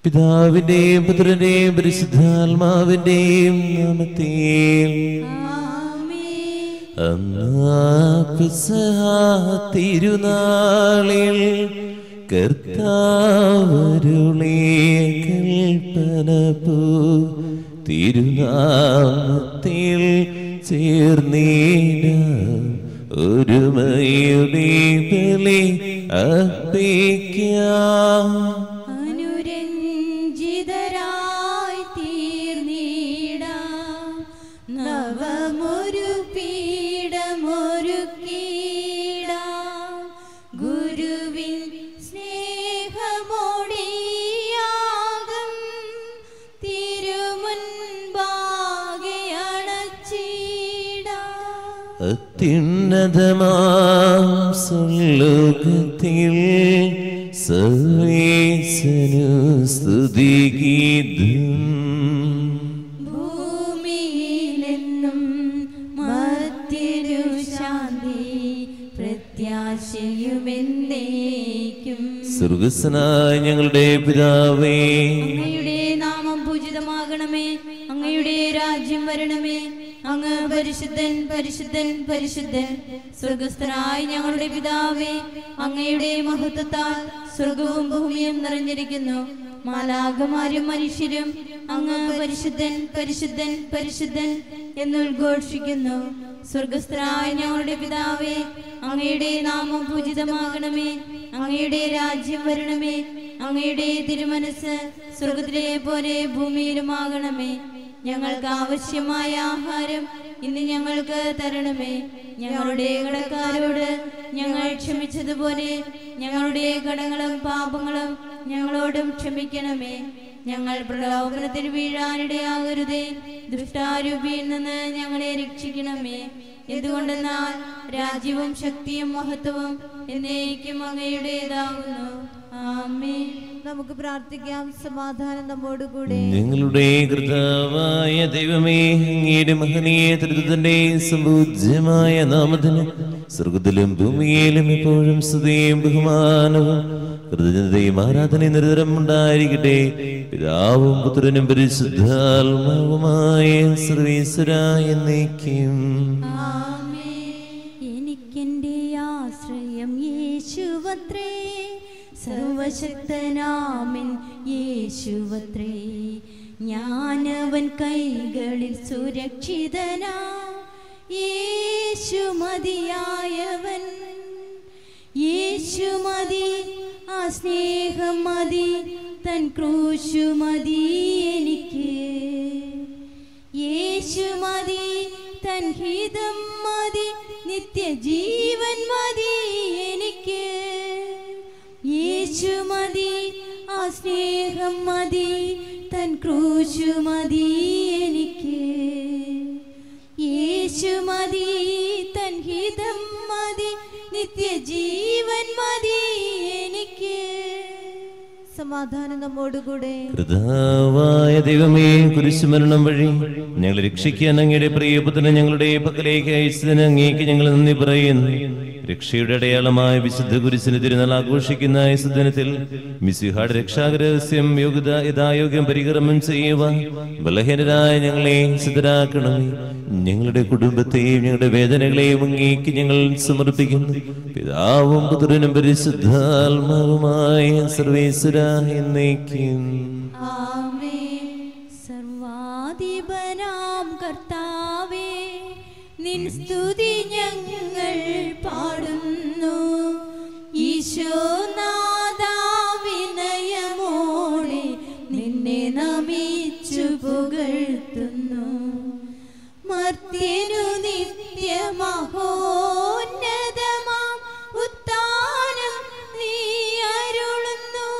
പിതാവിന്റെയും പുത്രന്റെയും പരിശുദ്ധാത്മാവിന്റെയും നാമത്തിൽ അന്നാ പിസഹ തിരുനാളിൽ കർത്താവരുളിയ കൽപ്പന പോ തിരുനാമത്തിൽ ചേർന്നീന ഒരുമയുടെ ബലി അർപ്പിക്കാം അനുരഞ്ജിതരായി തീർന്നിടാം നവമൊരു പീഠമൊരുക്കിടാം ഗുരുവിൻ സ്നേഹമോടിയാകും തിരുമുൻപാകെ അണച്ചിടാം അത്യുന്നതമാം സുലോകത്തിൽ സർവേശനു സ്തുതിഗീതം ഭൂമിയിലെന്നും മധ്യരു ശാന്തി പ്രത്യാശയുമെന്നേക്കും സ്വർഗസ്നായ ഞങ്ങളുടെ പിതാവേ അങ്ങയുടെ നാമം പൂജിതമാകണമേ അങ്ങയുടെ രാജ്യം വരണമേ അങ്ങ് പരിശുദ്ധൻ പരിശുദ്ധൻ പരിശുദ്ധൻ സ്വർഗസ്ഥനായ ഞങ്ങളുടെ പിതാവേ അങ്ങയുടെ മഹത്വത്താൽ സ്വർഗവും ഭൂമിയും നിറഞ്ഞിരിക്കുന്നു മാലാകമാരും മനുഷ്യരും അങ്ങ് പരിശുദ്ധൻ പരിശുദ്ധൻ പരിശുദ്ധൻ എന്നുദ്ഘോഷിക്കുന്നു സ്വർഗസ്ഥനായ ഞങ്ങളുടെ പിതാവേ അങ്ങയുടെ നാമം പൂജിതമാകണമേ അങ്ങയുടെ രാജ്യം വരണമേ അങ്ങയുടെ തിരുമനസ് സ്വർഗത്തിലെ പോലെ ഭൂമിയിലുമാകണമേ ഞങ്ങൾക്ക് ആവശ്യമായ ആഹാരം ഇന്ന് ഞങ്ങൾക്ക് തരണമേ ഞങ്ങളുടെ കടക്കാരോട് ഞങ്ങൾ ക്ഷമിച്ചതുപോലെ ഞങ്ങളുടെ കടങ്ങളും പാപങ്ങളും ഞങ്ങളോടും ക്ഷമിക്കണമേ ഞങ്ങൾ പ്രലോഭനത്തിൽ വീഴാനിടയാകരുതേ ദുഷ്ടാരൂപിയിൽ നിന്ന് ഞങ്ങളെ രക്ഷിക്കണമേ എന്തുകൊണ്ടെന്നാൽ രാജ്യവും ശക്തിയും മഹത്വവും എന്നേക്കും അങ്ങയുടേതാകുന്നു ആമേ നമുക്ക് പ്രാർത്ഥിക്കാം സമാധാനം നമ്മോടുകൂടെ ഞങ്ങളുടെ കൃതാവായ ദൈവമേ അങ്ങയുടെ മഹനീയ തൃത്വത്തിന്റെ സമ്പൂജ്യമായ നാമത്തിന് സ്വർഗത്തിലും ഭൂമിയിലും എപ്പോഴും സ്തുതിയും ബഹുമാനവും കൃതജ്ഞതയും ആരാധനയും നിരന്തരം ഉണ്ടായിരിക്കട്ടെ പിതാവും പുത്രനും പരിശുദ്ധാത്മാവുമായ സർവീശ്വരായ എന്നേക്കും എനിക്കെന്റെ ആശ്രയം യേശുവത്രേ സർവശക്തനാമൻ യേശുവത്രേ ഞാനവൻ കൈകളിൽ സുരക്ഷിതനാ യേശു മതിയായവൻ യേശു മതി ആ സ്നേഹം മതി തൻ ക്രൂശു മതി എനിക്ക് യേശു മതി തൻ ഹിതം മതി നിത്യജീവൻ മതി എനിക്ക് യേശു മതി ആ സ്നേഹം മതി തൻ ക്രൂശു മതി എനിക്ക് യേശു മതി തൻ ഹിതം മതി നിത്യജീവൻ മതി എനിക്ക് സമാധാനം നമ്മോടുകൂടെ കൃതാവായ ദൈവമേ കുരിശുമരണം വഴി ഞങ്ങളെ രക്ഷിക്കാൻ അങ്ങയുടെ പ്രിയപുത്രനെ ഞങ്ങളുടെ പക്കലേക്ക് അയച്ചതിന് അങ്ങേക്ക് ഞങ്ങൾ നന്ദി പറയുന്നു രക്ഷയുടെ അടയാളമായ വിശുദ്ധ കുരിശിന് തിരുനാൾ ആഘോഷിക്കുന്ന ഈ സുദിനത്തിൽ മിസിഹാട് രക്ഷാകരഹസ്യം യോഗ്യത യഥായോഗ്യം പരിക്രമം ചെയ്യുവാൻ ബലഹീനരായ ഞങ്ങളെ സിദ്ധരാക്കണമേ ഞങ്ങളുടെ കുടുംബത്തെയും ഞങ്ങളുടെ വേദനകളെയും അങ്ങേക്ക് ഞങ്ങൾ സമർപ്പിക്കുന്നു പിതാവും പുത്രനും പരിശുദ്ധാത്മാവുമായ സർവേശ്വര എന്നേക്കും ആമേൻ. സർവാധിപനാം കർത്താവേ നിൻ സ്തുതി ഞങ്ങൾ പാടുന്നു ഈശോനാഥാ വിനയമോടെ നിന്നെ നമിച്ചു പുകഴ്ത്തുന്നു മർത്യനു നിത്യമഹോന്നതമാം ഉത്താനം നീ അരുളുന്നു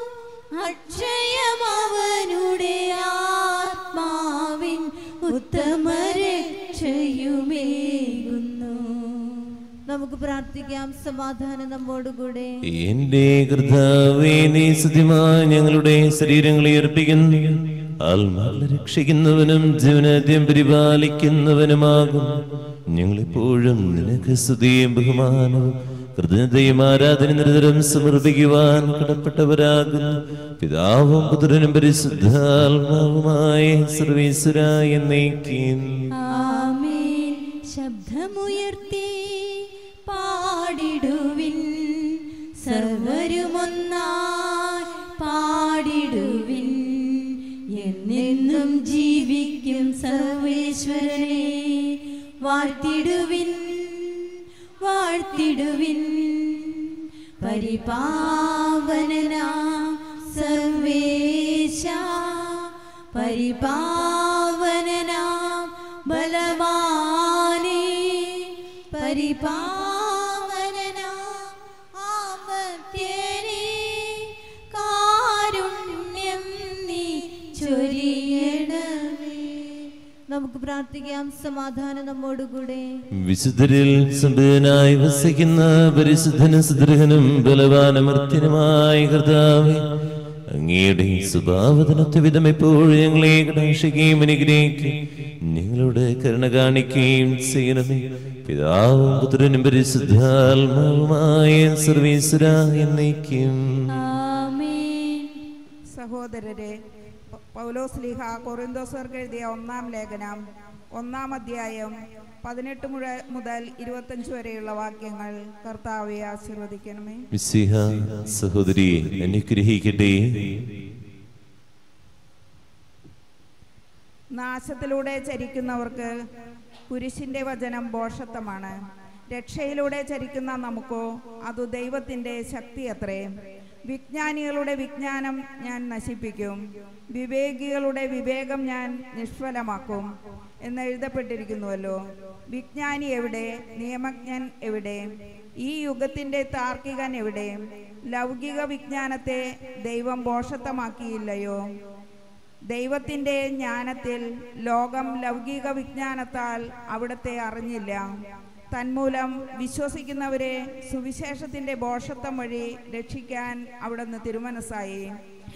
അക്ഷയമവനുടെ ആത്മാവിൻ ഉത്തമ രക്ഷയുമേകുന്നു നമുക്ക് പ്രാർത്ഥിക്കാം സമാധാനം നമ്മോടുകൂടെ എന്റെ കർത്താവേ നീ സത്യമായി ഞങ്ങളുടെ ശരീരങ്ങളെ അർപ്പിക്കുന്നു ആത്മാവിനെ രക്ഷിക്കുന്നവനും ജീവനാദ്യം പരിപാലിക്കുന്നവനുമാകും ഞങ്ങളെപ്പോഴും നിനക്ക് സ്തുതിയും ബഹുമാനവും കൃതജ്ഞതയും ആരാധന നിരന്തരം സമർപ്പിക്കുവാൻ കടപ്പെട്ടവരാകുന്നു പിതാവും പുത്രനും പരിശുദ്ധാത്മാവുമായ സർവീശ്വര എന്നേക്കും ആമേൻ ശബ്ദമുയർത്തി പാടിടുവിൻ സർവരുമൊന്നായി പാടിടുവിൻ എന്നെന്നും ജീവിക്കും സർവേശ്വരനെ വാഴ്ത്തിടുവിൻ വാഴ്ത്തിടുവിൻ പരിപാവനനാ സർവേശ പരിപാവനനാം ബലവാനേ പരിപാവനനാം ആമത്യനേ കാരുണ്യം നീ ചൊരിയണമേ നമുക്ക് പ്രാർത്ഥിക്കാം സമാധാനം നമ്മോടുകൂടെ വിശുദ്ധരിൽ സമ്പന്നനായി വസിക്കുന്ന പരിശുദ്ധനും സുദൃഹനും ബലവാനമർത്യനുമായ കർത്താവേ അങ്ങയുടെ സ്വഭാവത്തിനൊത്ത വിധം എപ്പോഴും ഞങ്ങളെ കടാക്ഷിക്കുകയും അനുഗ്രഹിക്കുകയും ഞങ്ങളുടെ കരുണ കാണിക്കുകയും ചെയ്യണമേ പിതാവും പുത്രനും പരിശുദ്ധാത്മാവുമായ സർവീശ്വര എന്നേക്കും ആമേൻ സഹോദരരെ പ- പൗലോസ് ലീഹ കൊറിന്തോസർക്ക് എഴുതിയ ഒന്നാം ലേഖനം ഒന്നാം അധ്യായം പതിനെട്ട് മുഴ മുതൽ ഇരുപത്തഞ്ച് വരെയുള്ള വാക്യങ്ങൾ കർത്താവെ ആശീർവദിക്കണമേ മിസ്സിഹ സഹോദരി അനുഗ്രഹിക്കട്ടെ നാശത്തിലൂടെ ചരിക്കുന്നവർക്ക് കുരിശിന്റെ വചനം ഭോഷത്വമാണ് രക്ഷയിലൂടെ ചരിക്കുന്ന നമുക്കോ അത് ദൈവത്തിന്റെ ശക്തി അത്രേ വിജ്ഞാനികളുടെ വിജ്ഞാനം ഞാൻ നശിപ്പിക്കും വിവേകികളുടെ വിവേകം ഞാൻ നിഷ്ഫലമാക്കും എന്ന് എഴുതപ്പെട്ടിരിക്കുന്നുവല്ലോ വിജ്ഞാനി എവിടെ നിയമജ്ഞൻ എവിടെ ഈ യുഗത്തിന്റെ താർക്കികൻ എവിടെ ലൗകിക വിജ്ഞാനത്തെ ദൈവം ഭോഷത്വമാക്കിയില്ലയോ ദൈവത്തിന്റെ ജ്ഞാനത്തിൽ ലോകം ലൗകിക വിജ്ഞാനത്താൽ അവിടത്തെ അറിഞ്ഞില്ല തന്മൂലം വിശ്വസിക്കുന്നവരെ സുവിശേഷത്തിന്റെ ഭോഷത്വം വഴി രക്ഷിക്കാൻ അവിടുന്ന് തിരുമനസ്സായി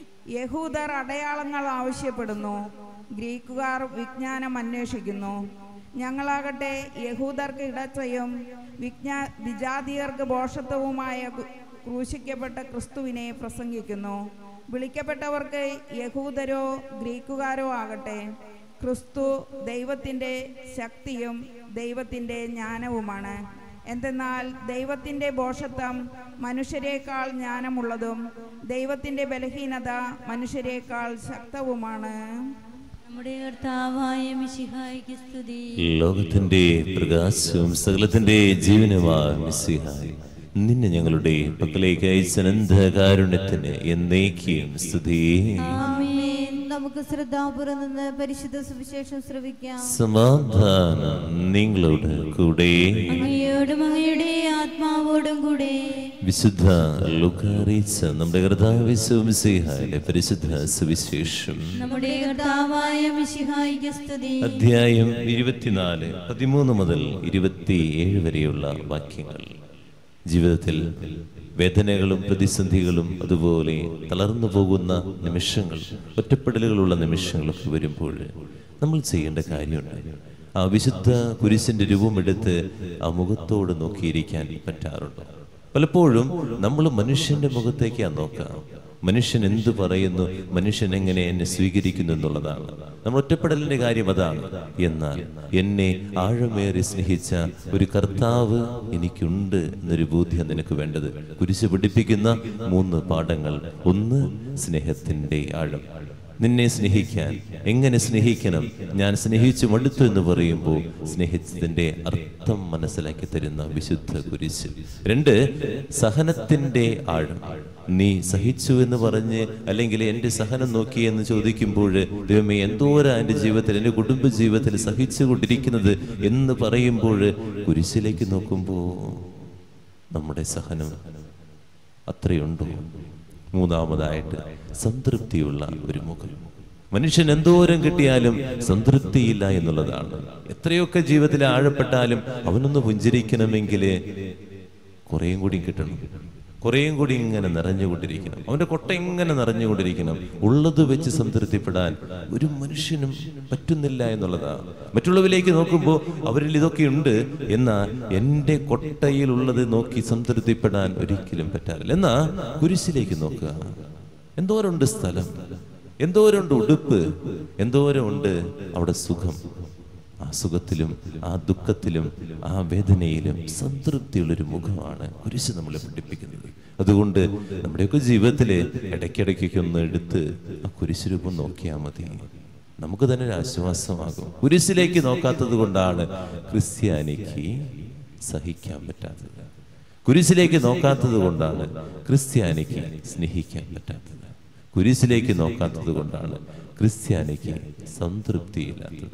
യഹൂദർ അടയാളങ്ങൾ ആവശ്യപ്പെടുന്നു ഗ്രീക്കുകാർ വിജ്ഞാനം അന്വേഷിക്കുന്നു ഞങ്ങളാകട്ടെ യഹൂദർക്ക് ഇടച്ചയും വിജ്ഞാ വിജാതീയർക്ക് ഭോഷത്വവുമായ കു- ക്രൂശിക്കപ്പെട്ട ക്രിസ്തുവിനെ പ്രസംഗിക്കുന്നു വിളിക്കപ്പെട്ടവർക്ക് യഹൂദരോ ഗ്രീക്കുകാരോ ആകട്ടെ ക്രിസ്തു ദൈവത്തിൻ്റെ ശക്തിയും ദൈവത്തിൻ്റെ ജ്ഞാനവുമാണ് എന്തെന്നാൽ ദൈവത്തിൻ്റെ ഭോഷത്വം മനുഷ്യരെക്കാൾ ജ്ഞാനമുള്ളതും ദൈവത്തിൻ്റെ ബലഹീനത മനുഷ്യരെക്കാൾ ശക്തവുമാണ് നമ്മുടെ കർത്താവായ മിശിഹായിക്ക് സ്തുതി ലോകത്തിന്റെ പ്രകാശവും സകലത്തിന്റെ ജീവനുമായ മിസ്സിഹായി നിന്നെ ഞങ്ങളുടെ പക്കലേക്ക് അയച്ച അനന്തകാരുണ്യത്തിന് എന്നേക്കും സ്തുതി ആമേൻ നമുക്ക് ശ്രദ്ധാപുരം നിന്ന് പരിശുദ്ധ സുവിശേഷം ശ്രവിക്കാം സമാധാനം നിങ്ങളോട് കൂടെ അങ്ങയോടും അങ്ങയുടെ ആത്മാവോടും കൂടെ വിശുദ്ധ ലുക്കാറിച്ച നമ്മുടെ കർത്താവിശ്വസിഹായുടെ പരിശുദ്ധ സുവിശേഷം നമ്മുടെ കർത്താവായ മിശിഹായിക്ക് സ്തുതി അധ്യായം ഇരുപത്തിനാല് പതിമൂന്ന് മുതൽ ഇരുപത്തിയേഴ് വരെയുള്ള വാക്യങ്ങൾ ജീവിതത്തിൽ വേദനകളും പ്രതിസന്ധികളും അതുപോലെ തളർന്നു പോകുന്ന നിമിഷങ്ങൾ ഒറ്റപ്പെടലുകളുള്ള നിമിഷങ്ങളൊക്കെ വരുമ്പോൾ നമ്മൾ ചെയ്യേണ്ട കാര്യമുണ്ട് ആ വിശുദ്ധ കുരിശിന്റെ രൂപമെടുത്ത് ആ മുഖത്തോട് നോക്കിയിരിക്കാൻ പറ്റാറുണ്ട് പലപ്പോഴും നമ്മൾ മനുഷ്യന്റെ മുഖത്തേക്കാ നോക്കാം മനുഷ്യൻ എന്തു പറയുന്നു മനുഷ്യൻ എങ്ങനെ എന്നെ സ്വീകരിക്കുന്നു എന്നുള്ളതാണ് നമ്മൾ ഒറ്റപ്പെടലിന്റെ കാര്യം അതാണ് എന്നാൽ എന്നെ ആഴമേറി സ്നേഹിച്ച ഒരു കർത്താവ് എനിക്കുണ്ട് എന്നൊരു ബോധ്യം നിനക്ക് വേണ്ടത് കുരിശ് പിടിപ്പിക്കുന്ന മൂന്ന് പാഠങ്ങൾ ഒന്ന് സ്നേഹത്തിന്റെ ആഴം നിന്നെ സ്നേഹിക്കാൻ എങ്ങനെ സ്നേഹിക്കണം ഞാൻ സ്നേഹിച്ചു മടുത്തു എന്ന് പറയുമ്പോൾ സ്നേഹിച്ചതിന്റെ അർത്ഥം മനസ്സിലാക്കി തരുന്ന വിശുദ്ധ കുരിശ് രണ്ട് സഹനത്തിന്റെ ആഴം നീ സഹിച്ചു എന്ന് പറഞ്ഞ് അല്ലെങ്കിൽ എൻ്റെ സഹനം നോക്കി എന്ന് ചോദിക്കുമ്പോൾ ദൈവമേ എന്തോരാ എൻ്റെ ജീവിതത്തിൽ എൻ്റെ കുടുംബ ജീവിതത്തിൽ സഹിച്ചു കൊണ്ടിരിക്കുന്നത് എന്ന് പറയുമ്പോൾ കുരിശിലേക്ക് നോക്കുമ്പോൾ നമ്മുടെ സഹനം അത്രയുണ്ടോ മൂന്നാമതായിട്ട് സംതൃപ്തിയുള്ള ഒരു മുഖം മനുഷ്യൻ എന്തോരം കിട്ടിയാലും സംതൃപ്തിയില്ല എന്നുള്ളതാണ് എത്രയൊക്കെ ജീവിതത്തിൽ ആഴപ്പെട്ടാലും അവനൊന്ന് പുഞ്ചിരിക്കണമെങ്കിൽ കുറേയും കൂടി കിട്ടണം കുറേയും കൂടി ഇങ്ങനെ നിറഞ്ഞുകൊണ്ടിരിക്കണം അവന്റെ കൊട്ട ഇങ്ങനെ നിറഞ്ഞുകൊണ്ടിരിക്കണം ഉള്ളത് വെച്ച് സംതൃപ്തിപ്പെടാൻ ഒരു മനുഷ്യനും പറ്റുന്നില്ല എന്നുള്ളതാണ് മറ്റുള്ളവരിലേക്ക് നോക്കുമ്പോൾ അവരിൽ ഇതൊക്കെ ഉണ്ട് എന്നാൽ എൻ്റെ കൊട്ടയിലുള്ളത് നോക്കി സംതൃപ്തിപ്പെടാൻ ഒരിക്കലും പറ്റാറില്ല എന്നാ കുരിശിലേക്ക് നോക്കുക എന്തോരമുണ്ട് സ്ഥലം എന്തോരമുണ്ട് ഉടുപ്പ് എന്തോരമുണ്ട് അവിടെ സുഖം ആ സുഖത്തിലും ആ ദുഃഖത്തിലും ആ വേദനയിലും സംതൃപ്തിയുള്ളൊരു മുഖമാണ് കുരിശ് നമ്മളെ പഠിപ്പിക്കുന്നത് അതുകൊണ്ട് നമ്മുടെയൊക്കെ ജീവിതത്തില് ഇടയ്ക്കിടയ്ക്കൊക്കെ ഒന്ന് എടുത്ത് ആ കുരിശ് രൂപം നോക്കിയാൽ മതി നമുക്ക് തന്നെ ഒരു ആശ്വാസമാകും കുരിശിലേക്ക് നോക്കാത്തത് കൊണ്ടാണ് ക്രിസ്ത്യാനിക്ക് സഹിക്കാൻ പറ്റാത്തത് കുരിശിലേക്ക് നോക്കാത്തത് കൊണ്ടാണ് ക്രിസ്ത്യാനിക്ക് സ്നേഹിക്കാൻ പറ്റാത്തത് കുരിശിലേക്ക് നോക്കാത്തത് കൊണ്ടാണ് ക്രിസ്ത്യാനിക്ക് സംതൃപ്തിയില്ലാത്തത്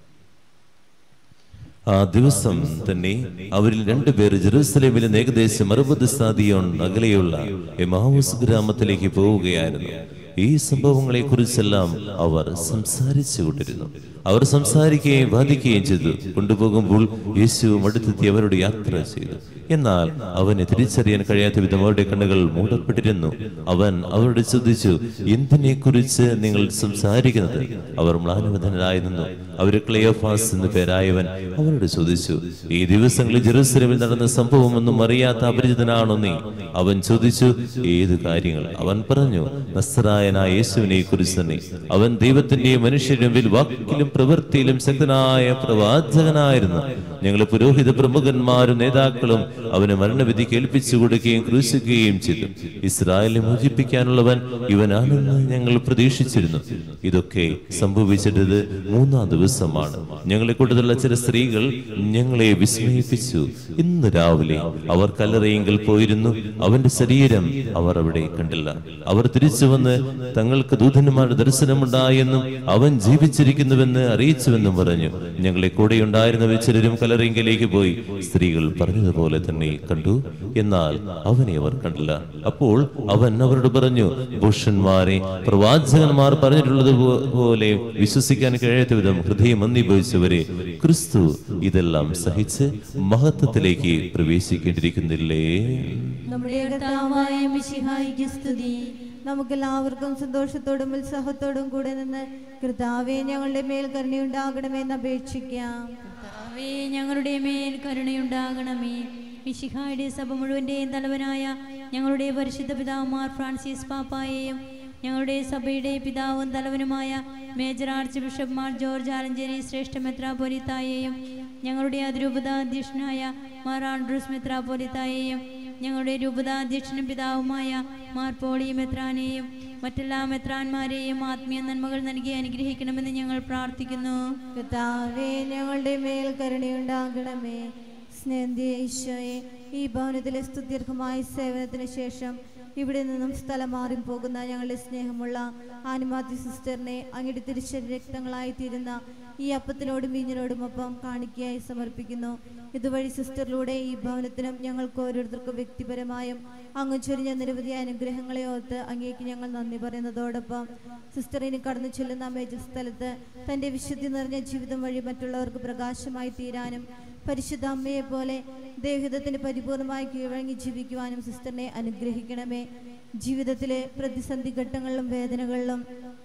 ആ ദിവസം തന്നെ അവരിൽ രണ്ടുപേർ ജെറൂസലേമിൽ നിന്ന് ഏകദേശം അറുപത് സാദിയോൺ അകലെയുള്ള എമാവൂസ് ഗ്രാമത്തിലേക്ക് പോവുകയായിരുന്നു ഈ സംഭവങ്ങളെ കുറിച്ചെല്ലാം അവർ സംസാരിച്ചു കൊണ്ടിരുന്നു അവർ സംസാരിക്കുകയും വാദിക്കുകയും ചെയ്തു കൊണ്ടുപോകുമ്പോൾ യേശുവും അടുത്തെത്തി അവരോട് യാത്ര ചെയ്തു എന്നാൽ അവനെ തിരിച്ചറിയാൻ കഴിയാത്ത വിധം അവരുടെ കണ്ണുകൾ മൂടപ്പെട്ടിരുന്നു അവൻ അവരോട് ചോദിച്ചു എന്തിനെ കുറിച്ച് നിങ്ങൾ സംസാരിക്കുന്നത് അവർ മ്ലാനവധനായി നിന്നു അവര് ക്ലെയോഫാസ് എന്ന് പേരായവൻ അവരോട് ചോദിച്ചു ഈ ദിവസങ്ങളിൽ ജെറുസലേമിൽ നടന്ന സംഭവമൊന്നും അറിയാത്ത അപരിചിതനാണോ നീ അവൻ ചോദിച്ചു ഏത് കാര്യങ്ങൾ അവൻ പറഞ്ഞു നസ്രായനായ യേശുവിനെ കുറിച്ച് തന്നെ അവൻ ദൈവത്തിന്റെയും മനുഷ്യരുടെ മുമ്പിൽ വാക്കിലും പ്രവൃത്തിയിലും ശക്തനായ പ്രവാചകനായിരുന്നു ഞങ്ങൾ പുരോഹിത പ്രമുഖന്മാരും നേതാക്കളും അവന് മരണവിധി കേൾപ്പിച്ചു കൊടുക്കുകയും ക്രൂശിക്കുകയും ചെയ്തു ഇസ്രായേലിനെ മോചിപ്പിക്കാനുള്ളവൻ ഇവനാണെന്ന് ഞങ്ങൾ പ്രതീക്ഷിച്ചിരുന്നു ഇതൊക്കെ സംഭവിച്ചിട്ടത് മൂന്നാം ദിവസമാണ് ഞങ്ങളെ കൂട്ടത്തിലുള്ള ചില സ്ത്രീകൾ ഞങ്ങളെ വിസ്മയിപ്പിച്ചു ഇന്ന് രാവിലെ അവർ കല്ലറയെങ്കിൽ പോയിരുന്നു അവന്റെ ശരീരം അവർ അവിടെ കണ്ടില്ല അവർ തിരിച്ചു വന്ന് തങ്ങൾക്ക് ദൂതന്മാരുടെ ദർശനമുണ്ടായെന്നും അവൻ ജീവിച്ചിരിക്കുന്നുവെന്ന് അറിയിച്ചുവെന്നും പറഞ്ഞു ഞങ്ങളെ കൂടെ ഉണ്ടായിരുന്നവർ ചിലരും കലറിങ്കിലേക്ക് പോയി സ്ത്രീകൾ പറഞ്ഞതുപോലെ തന്നെ കണ്ടു എന്നാൽ അവനെ അവർ കണ്ടില്ല അപ്പോൾ അവൻ അവരോട് പറഞ്ഞു പുരുഷന്മാരെ പ്രവാചകന്മാർ പറഞ്ഞിട്ടുള്ളത് പോ- പോലെ വിശ്വസിക്കാൻ കഴിയാത്ത വിധം ഹൃദയം അന്തിഭവിച്ചവരെ ക്രിസ്തു ഇതെല്ലാം സഹിച്ച് മഹത്വത്തിലേക്ക് പ്രവേശിക്കേണ്ടിയിരിക്കുന്നില്ലേ നമ്മുടെ കർത്താവായ മിശിഹായിക്ക് സ്തുതി നമുക്കെല്ലാവർക്കും സന്തോഷത്തോടും ഉത്സാഹത്തോടും കൂടെ നിന്ന് കർത്താവെ ഞങ്ങളുടെ മേൽ കരുണയുണ്ടാകണമെന്ന് അപേക്ഷിക്കാം കർത്താവേ ഞങ്ങളുടെ മേൽ കരുണയുണ്ടാകണമേ മിശിഹായുടെ സഭ മുഴുവൻ്റെയും തലവനായ ഞങ്ങളുടെ പരിശുദ്ധ പിതാവുമാർ ഫ്രാൻസിസ് പാപ്പായെയും ഞങ്ങളുടെ സഭയുടെ പിതാവും തലവനുമായ major archbishop Mar George Alencherry ശ്രേഷ്ഠ മെത്രാപോലിത്തായെയും ഞങ്ങളുടെ അതിരൂപതാധ്യക്ഷനായ മാർ ആൻഡ്രൂസ് മെത്രാപോലിത്തായെയും ഞങ്ങളുടെ രൂപതാധ്യക്ഷനും പിതാവുമായ മാർ പോളി മെത്രാനെയും മറ്റെല്ലാ മെത്രാന്മാരെയും ആത്മീയ നന്മകൾ നൽകി അനുഗ്രഹിക്കണമെന്ന് ഞങ്ങൾ പ്രാർത്ഥിക്കുന്നു കർത്താവെ ഞങ്ങളുടെ മേൽ കരുണയുണ്ടാകണമേ സ്നേഹിയ ഈശോയെ ഈ ഭവനത്തിലെ സ്തുത്യർഹമായ സേവനത്തിന് ശേഷം ഇവിടെ നിന്നും സ്ഥലം മാറി പോകുന്ന ഞങ്ങളുടെ സ്നേഹമുള്ള ആനിമാത്തി സിസ്റ്ററിനെ അങ്ങയുടെ തിരിച്ചരി രക്തങ്ങളായി തീരുന്ന ഈ അപ്പത്തിനോടും വീഞ്ഞിനോടും ഒപ്പം കാണിക്കയായി സമർപ്പിക്കുന്നു ഇതുവഴി സിസ്റ്ററിലൂടെ ഈ ഭവനത്തിനും ഞങ്ങൾക്ക് ഓരോരുത്തർക്കും വ്യക്തിപരമായും അങ്ങ് ചൊരിഞ്ഞ നിരവധി അനുഗ്രഹങ്ങളെ ഓർത്ത് അങ്ങേക്ക് ഞങ്ങൾ നന്ദി പറയുന്നതോടൊപ്പം സിസ്റ്ററിന് കടന്നു ചെല്ലുന്ന മേജർ സ്ഥലത്ത് തന്റെ വിശുദ്ധി നിറഞ്ഞ ജീവിതം വഴി മറ്റുള്ളവർക്ക് പ്രകാശമായി തീരാനും പരിശുദ്ധ അമ്മയെ പോലെ ദേഹിതത്തിന് പരിപൂർണമായി കീഴടങ്ങി ജീവിക്കുവാനും സിസ്റ്ററിനെ അനുഗ്രഹിക്കണമേ ജീവിതത്തിലെ പ്രതിസന്ധി ഘട്ടങ്ങളിലും വേദനകളിലും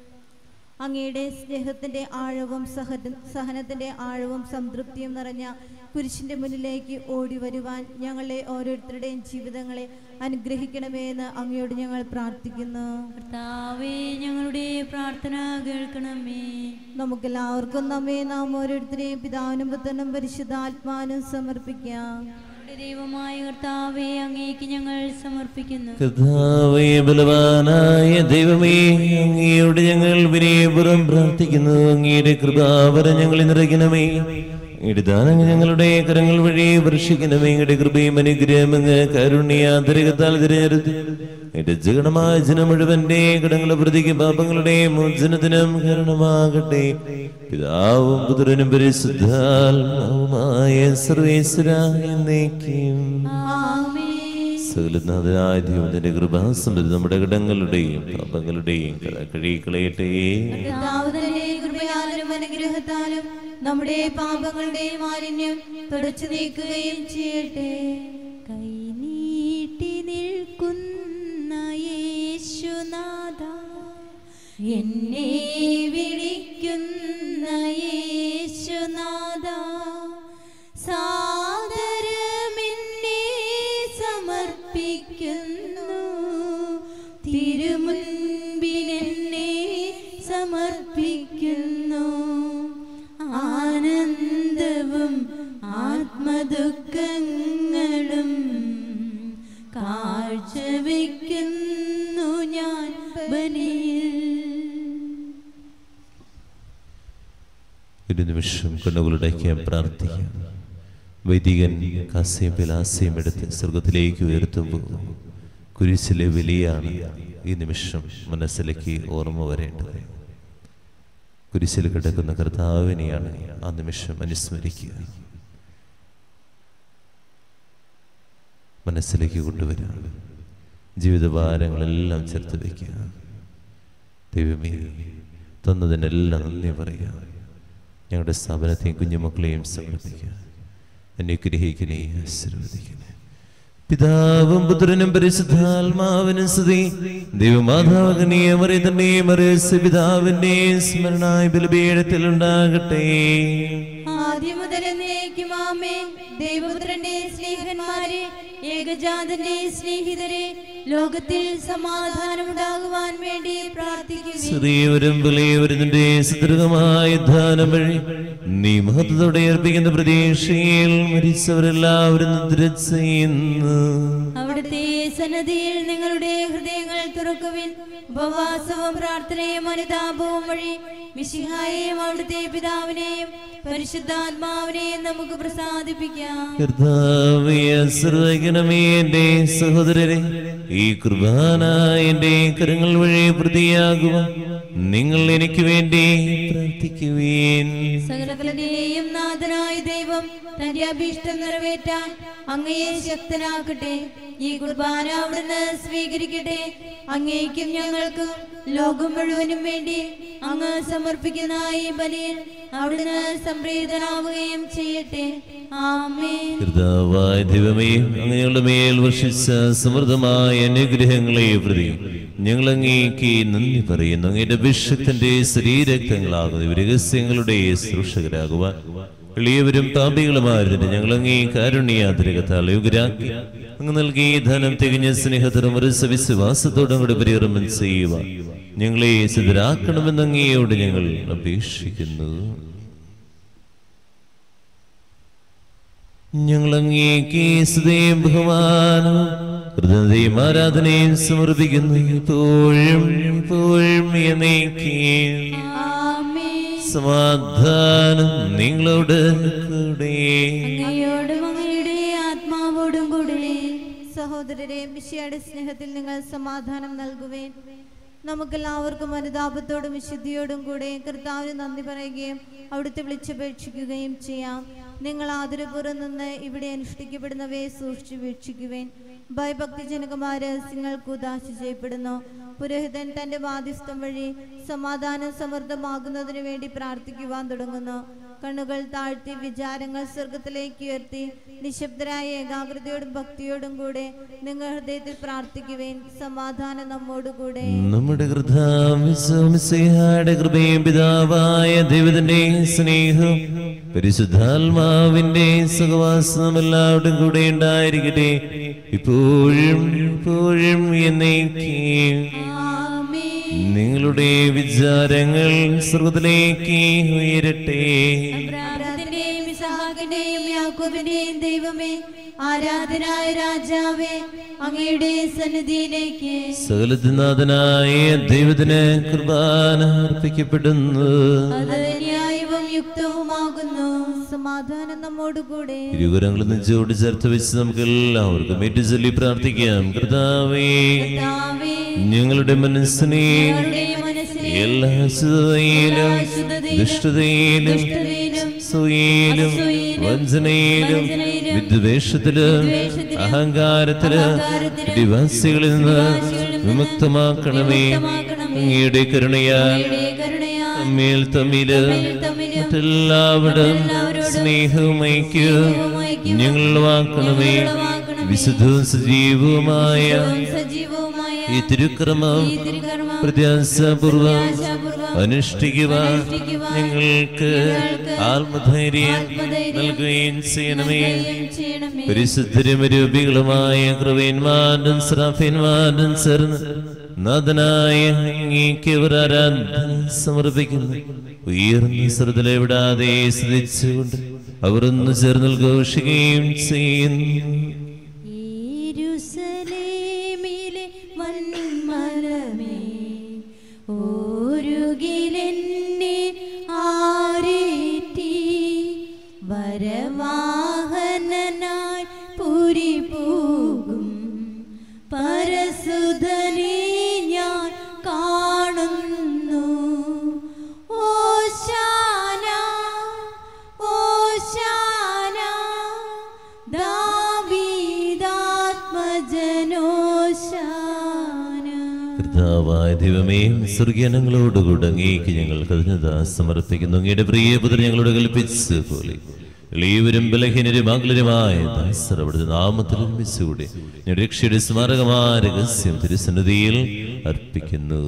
അങ്ങയുടെ സ്നേഹത്തിന്റെ ആഴവും സഹ സഹനത്തിന്റെ ആഴവും സംതൃപ്തിയും നിറഞ്ഞ കുരിശിന്റെ മുന്നിലേക്ക് ഓടി വരുവാൻ ഞങ്ങളെ ഓരോരുത്തരുടെയും ജീവിതങ്ങളെ അനുഗ്രഹിക്കണമേ എന്ന് അങ്ങയോട് ഞങ്ങൾ പ്രാർത്ഥിക്കുന്നു കർത്താവേ ഞങ്ങളുടെ പ്രാർത്ഥന കേൾക്കണമേ നമുക്കെല്ലാവർക്കും നമ്മെ നാം ഓരോരുത്തരെയും പിതാവിനും പുത്രനും പരിശുദ്ധാത്മാനും സമർപ്പിക്കാം ഞങ്ങളുടെ ദൈവമായ കർത്താവേ അങ്ങേക്ക് ഞങ്ങൾ സമർപ്പിക്കുന്നു കർത്താവേ ബലവാനായ ദൈവമേ അങ്ങയോട് ഞങ്ങൾ വിനയപുറം പ്രാർത്ഥിക്കുന്നു അങ്ങയുടെ കൃപാവര ഞങ്ങളിൽ നിറയ്ക്കണമേ അങ്ങയുടെ ദാനങ്ങൾ ഞങ്ങളുടെ കരങ്ങൾ വഴി വർഷിക്കണമേ അങ്ങയുടെ കൃപയും അനുഗ്രഹം അങ്ങ് കരുണ്യാന്തരികത്താൽ തിരഞ്ഞെടുത്ത് എന്റെ ജഗണമായ ജനം മുഴുവന്റെ കടങ്ങളുടെ പ്രതിക്ക് പാപങ്ങളുടെ മോചനത്തിനും കാരണമാകട്ടെ പിതാവും പുത്രനും പരിശുദ്ധാത്മാവുമായ സർവേശ്വര എന്നേക്കും ആമേൻ സകലനാഥനായ ദൈവത്തിന്റെ കൃപാസമൃദ്ധി നമ്മുടെ കടങ്ങളുടെയും പാപങ്ങളുടെയും കട കഴിക്കളയട്ടെ കർത്താവ് തന്നെ കൃപയാലും അനുഗ്രഹത്താലും നമ്മുടെ പാപങ്ങളുടെ മാലിന്യം തുടച്ചു നീക്കുകയും ചെയ്യട്ടെ കൈനീട്ടി നിൽക്കുന്ന എന്നെ വിളിക്കുന്ന യേശുനാഥ സാദരമെന്നെ സമർപ്പിക്കുന്നു തിരുമുൻപിലെന്നെ സമർപ്പിക്കുന്നു ആനന്ദവും ആത്മദുഃഖങ്ങളും കാഴ്ചവെക്കുന്നു ഞാൻ ബലിയിൽ ഒരു നിമിഷം കണ്ണുകളുടയ്ക്കാൻ പ്രാർത്ഥിക്കാം വൈദികൻ കാസ്യം പിലാസ്യം എടുത്ത് സ്വർഗത്തിലേക്ക് ഉയർത്തുമ്പോൾ കുരിശിലെ വിലയാണ് ഈ നിമിഷം മനസ്സിലേക്ക് ഓർമ്മ വരേണ്ടത് കുരിശിൽ കിടക്കുന്ന കർത്താവിനെയാണ് ആ നിമിഷം അനുസ്മരിക്കുക മനസ്സിലേക്ക് കൊണ്ടുവരിക ജീവിതഭാരങ്ങളെല്ലാം ചേർത്ത് വയ്ക്കുക ദൈവമേ തന്നതിനെല്ലാം നന്ദി പറയുക ഞങ്ങളുടെ സ്ഥാപനത്തെയും കുഞ്ഞുമക്കളെയും സമർപ്പിക്കുക എന്നെ ഗ്രഹിക്കണേ ആശീർവദിക്കണേ പിതാവും പുത്രനും പരിശുദ്ധാത്മാവിനും സ്തുതി ദൈവമാതാവകനെയും അറിയതന്നെയും അറിയ പിതാവിന്റെയും സ്മരണായ ബലിപീഠത്തിൽ ഉണ്ടാകട്ടെ ആദ്യം മുതൽ എന്നേക്കുമാമേ ദൈവപുത്രന്റെ സ്നേഹന്മാരെ ഏകജാതന്റെ സ്നേഹിതരെ ലോകത്തിൽ സമാധാനമുണ്ടാകുവാൻ വേണ്ടി പ്രാർത്ഥിക്കുക ചെറിയവരും വലിയവരുന്നിന്റെ സുദൃഢമായ ദാനം വഴി നീ മഹത്വത്തോടെ അർപ്പിക്കുന്ന പ്രതീക്ഷയിൽ മരിച്ചവരെല്ലാവരും നിദ്ര ചെയ്യുന്നു അവിടുത്തെ സന്നദ്ധിയിൽ നിങ്ങളുടെ ഹൃദയങ്ങൾ തുറക്കുവിൻ ഉപവാസവും പ്രാർത്ഥനയും അനുതാപവും വഴി മിശിഹായെയും അവിടുത്തെ പിതാവിനെയും പരിശുദ്ധാത്മാവിനെയും നമുക്ക് പ്രസാദിപ്പിക്കാം കർത്താവേ സർവകണമേ എന്റെ സഹോദരരെ ഈ കുർബാന എന്റെ കരങ്ങൾ വഴി പ്രതിയാകുക നിങ്ങൾ എനിക്ക് വേണ്ടി പ്രാർത്ഥിക്കുവേൻ സകലകലനെയും നാഥനായ ദൈവം തന്റെ അഭീഷ്ടം നിറവേറ്റാൻ അങ്ങയെ ശക്തനാക്കട്ടെ ഈ കുർബാന അവിടുന്ന് സ്വീകരിക്കട്ടെ അങ്ങേക്കും ഞങ്ങൾക്കും ലോകം മുഴുവനും വേണ്ടി അങ്ങ് സമർപ്പിക്കുന്ന ഈ ബലിയിൽ അവിടുന്ന് സംപ്രീതനാവുകയും ചെയ്യട്ടെ ആമേൻ കർത്താവായ ദൈവമേ അങ്ങയുടെ മേൽ വർഷിച്ച സമൃദ്ധമായ അനുഗ്രഹങ്ങളെ പ്രതി ഞങ്ങൾ അങ്ങേക്ക് നന്ദി പറയുന്നു അങ്ങയുടെ വിഷത്തിന്റെ ശരീരക്തങ്ങളാകുന്ന ഈ രഹസ്യങ്ങളുടെ ശുശ്രൂഷകരാകുവാൻ എളിയവരും പാപികളുമായിരുന്നു ഞങ്ങൾ അങ്ങേ കാരുണ്യാതിരകത്താൽ യുഗരാക്കി അങ്ങ് നൽകിയ ധനം തികഞ്ഞ സ്നേഹത്തിനും ഒരു വിശ്വാസത്തോടും കൂടെ പരികർമ്മം ചെയ്യുക ഞങ്ങളെ സിദ്ധരാക്കണമെന്ന് അങ്ങയോട് ഞങ്ങൾ അപേക്ഷിക്കുന്നു ഞങ്ങൾ അങ്ങേക്ക് സ്തുതിയും ബഹുമാനവും ഹൃദയത്തെയും ആരാധനയും സമർപ്പിക്കുന്നു ഇപ്പോഴും ഇപ്പോഴും എന്നേക്കും ആമേൻ സമാധാനം നിങ്ങളോട് കൂടെ അങ്ങയോടും അങ്ങയുടെ ആത്മാവോടും കൂടെ സഹോദരരെ മിശിയുടെ സ്നേഹത്തിൽ നിങ്ങൾ സമാധാനം നൽകുവേൻ നമുക്കെല്ലാവർക്കും അനുതാപത്തോടും വിശുദ്ധിയോടും കൂടെ കർത്താവിന് നന്ദി പറയുകയും അവിടുത്തെ വിളിച്ചപേക്ഷിക്കുകയും ചെയ്യാം നിങ്ങൾ ആദരപൂർവ്വം നിന്ന് ഇവിടെ അനുഷ്ഠിക്കപ്പെടുന്നവയെ സൂക്ഷിച്ചു വീക്ഷിക്കുവേൻ ഭയഭക്തിജനകമായ രഹസ്യങ്ങൾക്ക് ഉദാശ ചെയ്യപ്പെടുന്നു പുരോഹിതൻ തന്റെ ബാധ്യസ്ഥം വഴി സമാധാനം സമൃദ്ധമാകുന്നതിന് വേണ്ടി പ്രാർത്ഥിക്കുവാൻ തുടങ്ങുന്നു കണ്ണുകൾ താഴ്ത്തി വിചാരങ്ങൾ സ്വർഗത്തിലേക്ക് ഉയർത്തി നിശബ്ദരായ ഏകാഗ്രതയോടും ഭക്തിയോടും കൂടെ നിങ്ങൾ ഹൃദയത്തിൽ പ്രാർത്ഥിക്കുവേൻ സമാധാനം നമ്മോടുകൂടെ നമ്മുടെ കൃതാവിശ്വമിസിഹായുടെ കൃപയും പിതാവായ ദൈവത്തിന്റെ സ്നേഹം പരിശുദ്ധാത്മാവിന്റെ സഹവാസം എല്ലാവരുടെയും കൂടെ ഉണ്ടായിരിക്കട്ടെ ഇപ്പോഴും ഇപ്പോഴും എന്നേക്കും ആമേൻ നിങ്ങളുടെ വിചാരങ്ങൾ സ്വർഗത്തിലേക്ക് ഉയരട്ടെ അബ്രാഹത്തിന്റെയും ഇസഹാക്കിന്റെയും യാക്കോബിന്റെയും ദൈവമേ ആരാധനായ രാജാവേ അങ്ങയുടെ സന്നിധിയിലേക്ക് സകലത്തിനാഥനായ ദൈവത്തിന് കുർബാന അർപ്പിക്കപ്പെടുന്നു അത് ന്യായവും യുക്തവുമാകുന്നു സമാധാനം നമ്മോടുകൂടെ ഇരുവരങ്ങളും നെഞ്ചോട് ചേർത്ത് വെച്ച് നമുക്ക് എല്ലാവർക്കും ഏറ്റു ചൊല്ലി പ്രാർത്ഥിക്കാം കർത്താവേ കർത്താവേ, ഞങ്ങളുടെ മനസ്സിനെ ഞങ്ങളുടെ മനസ്സിനെ എല്ലാ അശുദ്ധതയിലും അശുദ്ധതയിലും, ദുഷ്ടതയിലും ദുഷ്ടതയിലും, അസൂയയിലും അസൂയയിലും, വഞ്ചനയിലും വഞ്ചനയിലും, വിദ്വേഷത്തിലും വിദ്വേഷത്തിലും, അഹങ്കാരത്തിലും അഹങ്കാരത്തിലും, ദിവാസികളിൽ നിന്ന് വിശ്വാസികളിൽ നിന്ന് വിമുക്തമാക്കണമേ വിമുക്തമാക്കണമേ. അങ്ങയുടെ കരുണയാൽ അങ്ങയുടെ കരുണയാൽ തമ്മിൽ തമ്മില് തമ്മിൽ തമ്മില് മറ്റെല്ലാവരും മറ്റെല്ലാവരോടും സ്നേഹവും ഐക്യവും സ്നേഹവും ഐക്യവും ഞങ്ങൾ വാക്കണമേ ഞങ്ങൾ വാക്കണമേ. വിശുദ്ധവും സജീവവുമായ വിശുദ്ധവും സജീവവുമായ ഈ തിരുക്രമം ഈ തിരുകർമ്മം പ്രത്യാശപൂർവം പ്രത്യാശാപൂർവം അനുഷ്ഠിക്കുവാൻ അനുഷ്ഠിക്കുവാൻ ഞങ്ങൾക്ക് ഞങ്ങൾക്ക് ആത്മധൈര്യം ആത്മധൈര്യം നൽകുകയും ചെയ്യണമേ നൽകുകയും ചെയ്യണമേ പരിശുദ്ധരും രൂപികളുമായ കൃപയന്മാരും ശ്രാഫ്യന്മാരും ചേർന്ന് നാഥനായ അങ്ങേക്ക് ഒരു ആരാധന സമർപ്പിക്കുന്നു ഉയർന്ന ശ്രദ്ധ വിടാതെ സ്തുതിച്ചുകൊണ്ട് അവർ ഒന്ന് ചേർന്ന് ഘോഷിക്കുകയും ചെയ്യുന്നു യെരൂശലേമിലെ വന്മരമേ, ഓരുകിലെന്നെ ആരേറ്റി, വരവാഹനനായി പുരി പോകും പരസുധനെ ഞാൻ കാണുന്നു ഓശാന ഓശാന ദാവീദാത്മജനോശാന കർത്താവായ ദൈവമേ സ്വർഗീയനങ്ങളോടുകൂടെ അങ്ങേക്ക് ഞങ്ങൾ കതിഞ്ഞതാ സമർപ്പിക്കുന്നു അങ്ങയുടെ പ്രിയപുത്രൻ ഞങ്ങളോട് കൽപ്പിച്ച പോലെ എളിയവരും ബലഹീനരും ആകുലരുമായ ദാസർ അവിടുത്തെ നാമത്തിൽ ഒരുമിച്ചുകൂടി ഞങ്ങളുടെ രക്ഷയുടെ സ്മാരകമായ രഹസ്യം തിരുസന്നിധിയിൽ അർപ്പിക്കുന്നു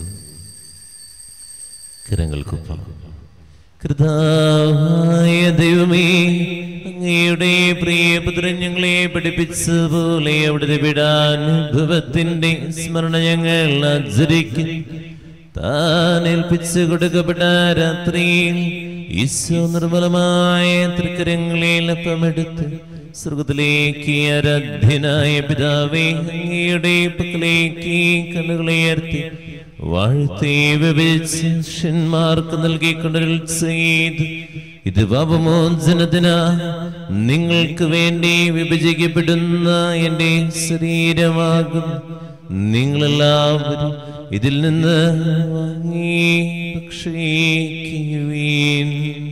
കരങ്ങൾക്കൊപ്പം കൃതാവായ ദൈവമേ അങ്ങയുടെ പ്രിയപുത്രൻ ഞങ്ങളെ പഠിപ്പിച്ച പോലെ അവിടുത്തെ വിടാനുഭവത്തിന്റെ സ്മരണ ഞങ്ങൾ ആചരിക്കും താൻ ഏൽപ്പിച്ചു കൊടുക്കപ്പെട്ട രാത്രിയിൽ ഈശോ നിർമ്മലമായ തൃക്കരങ്ങളിൽ അപ്പമെടുത്ത് സ്വർഗത്തിലേക്ക് ആരാധ്യനായ പിതാവേ അങ്ങയുടെ പക്കലേക്ക് കണ്ണുകളെ ഉയർത്തി വാഴ്ത്തി വിഭജിച്ച് ശിഷ്യന്മാർക്ക് നൽകിക്കൊണ്ടൊരു ചെയ്ത് ഇത് പാപമോചനത്തിനാ നിങ്ങൾക്ക് വേണ്ടി വിഭജിക്കപ്പെടുന്ന എൻ്റെ ശരീരമാകും നിങ്ങളെല്ലാവരും ഇതിൽ നിന്ന് വാങ്ങി ഭക്ഷിക്കുവീൻ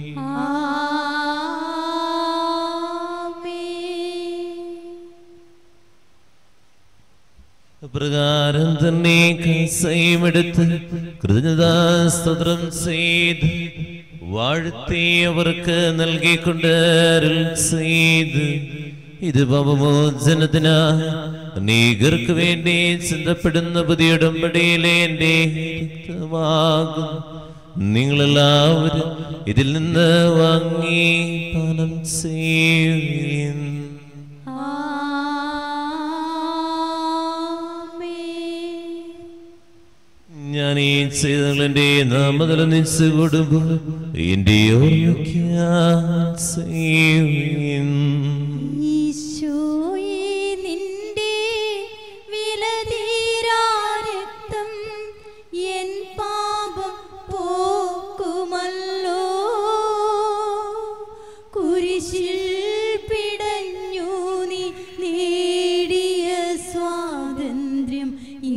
പ്രകാരം തന്നെ കസയുമെടുത്ത് കൃതജ്ഞതാസ്തോത്രം ചെയ്ത് വാഴ്ത്തി അവർക്ക് നൽകിക്കൊണ്ട് അരുൾ ചെയ്ത് ഇത് പാപമോചനത്തിനാ അനേകർക്ക് വേണ്ടി ചിന്തപ്പെടുന്ന പുതിയ ഉടമ്പടിയിലെ എൻ്റെ രക്തമാകും നിങ്ങളെല്ലാവരും ഇതിൽ നിന്ന് വാങ്ങി പാനം ചെയ്യുവിൻ ഞാൻ ഈ ചെയ്തങ്ങൾ എൻ്റെ നാമതല നിച്ച് കൊടുമ്പോൾ എൻ്റെ ഓർമ്മിക്കാൻ ചെയ്യുവിൻ. ഈശോയേ നിന്റെ വിലതീരാ രക്തം എൻ പാപം പോക്കുമല്ലോ കുരിശിൽ പിടഞ്ഞു നീ നേടിയ സ്വാതന്ത്ര്യം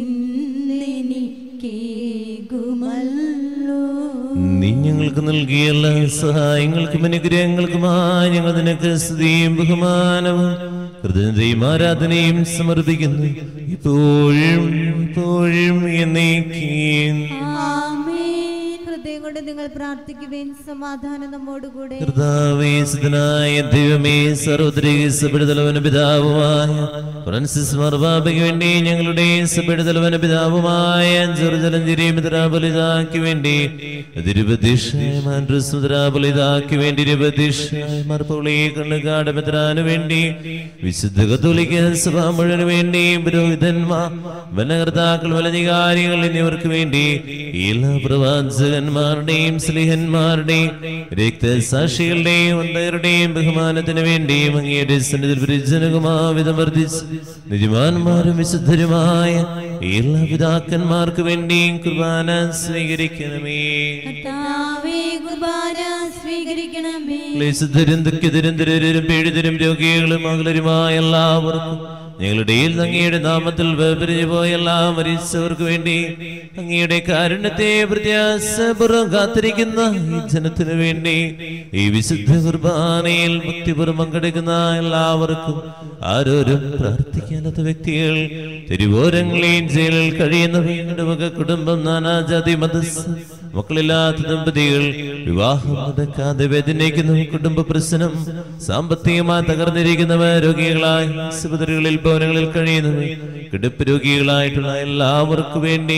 ഇന്നെനിക്കേകുമല്ലോ നീ ഞങ്ങൾക്ക് നൽകിയ എല്ലാ സഹായങ്ങൾക്കും അനുഗ്രഹങ്ങൾക്കുമായി ഞങ്ങൾ നിനക്ക് സ്തുതിയും ബഹുമാനവും കൃതജ്ഞതയും ആരാധനയും സമർപ്പിക്കുന്നു ഇപ്പോഴും ഇപ്പോഴും എന്നേക്കും ആമേൻ ഹൃദയം കൊണ്ട് നിങ്ങൾ പ്രാർത്ഥിക്കുവേൻ സമാധാനം നമ്മോടുകൂടെ കർത്താവേശനായ ദൈവമേ സർവത്രിക സഭയുടെ പിതാവുമായ ഫ്രാൻസിസ് മാർബാബയ്ക്ക് വേണ്ടി ഞങ്ങളുടെ സഭയുടെ തലവന പിതാവുമായ ജോർജലഞ്ചേരി മിത്രാപലിതാക്ക് വേണ്ടി തിരുപതിഷായ മാൻഡ്രസ് മിത്രാപലിതാക്ക് വേണ്ടി ഇരുപതിഷായ മാർപ്പോളി കണ്ണുകാട് മിത്രാന് വേണ്ടി വിശുദ്ധ കത്തോലിക്ക സഭ മുഴുവന് വേണ്ടി പുരോഹിതന്മാർ വനകർത്താക്കൾ വലധികാരികൾ എന്നിവർക്ക് വേണ്ടി എല്ലാ പ്രവാചകന്മാരുടെയും സ്ലിഹന്മാരുടെയും രക്തസാക്ഷികളുടെയും അന്തരുടെയും ബഹുമാനത്തിന് വേണ്ടിയും അങ്ങയുടെ സന്നിധിയിൽ പരിജനകുമാവിധം വർദ്ധിച്ച് നിജമാന്മാരും വിശുദ്ധരുമായ എല്ലാ പിതാക്കന്മാർക്ക് വേണ്ടിയും കുർബാന സ്വീകരിക്കണമേ കർത്താവേ കുർബാന സ്വീകരിക്കണമേ ക്ലേശധരും ദുഃഖിതരും ദരിദ്രരും പീഡിതരും രോഗികളും അകലരുമായ എല്ലാവർക്കും ഞങ്ങളുടെ അങ്ങയുടെ നാമത്തിൽ വേർപിരിഞ്ഞു പോയ എല്ലാ മരിച്ചവർക്ക് വേണ്ടി അങ്ങയുടെ കാരുണ്യത്തെ പ്രത്യാസപൂർവ്വം കാത്തിരിക്കുന്ന ഈ ജനത്തിനു വേണ്ടി ഈ വിശുദ്ധ കുർബാനയിൽ ഭക്തിപൂർവ്വം പങ്കെടുക്കുന്ന എല്ലാവർക്കും ആരോരും പ്രാർത്ഥിക്കാത്ത വ്യക്തികൾ തെരുവോരങ്ങളെയും ജയിലിൽ കഴിയുന്നവരുടെ വക കുടുംബം നാനാജാതി മതസ് മക്കളില്ലാത്ത ദമ്പതികൾ വിവാഹം നടക്കാതെ വേദനയ്ക്കുന്ന കുടുംബ പ്രശ്നം സാമ്പത്തികമായി തകർന്നിരിക്കുന്നവർ രോഗികളായി ആശുപത്രികളിൽ ഭവനങ്ങളിൽ കഴിയുന്നവർ കിടപ്പ് രോഗികളായിട്ടുള്ള എല്ലാവർക്കും വേണ്ടി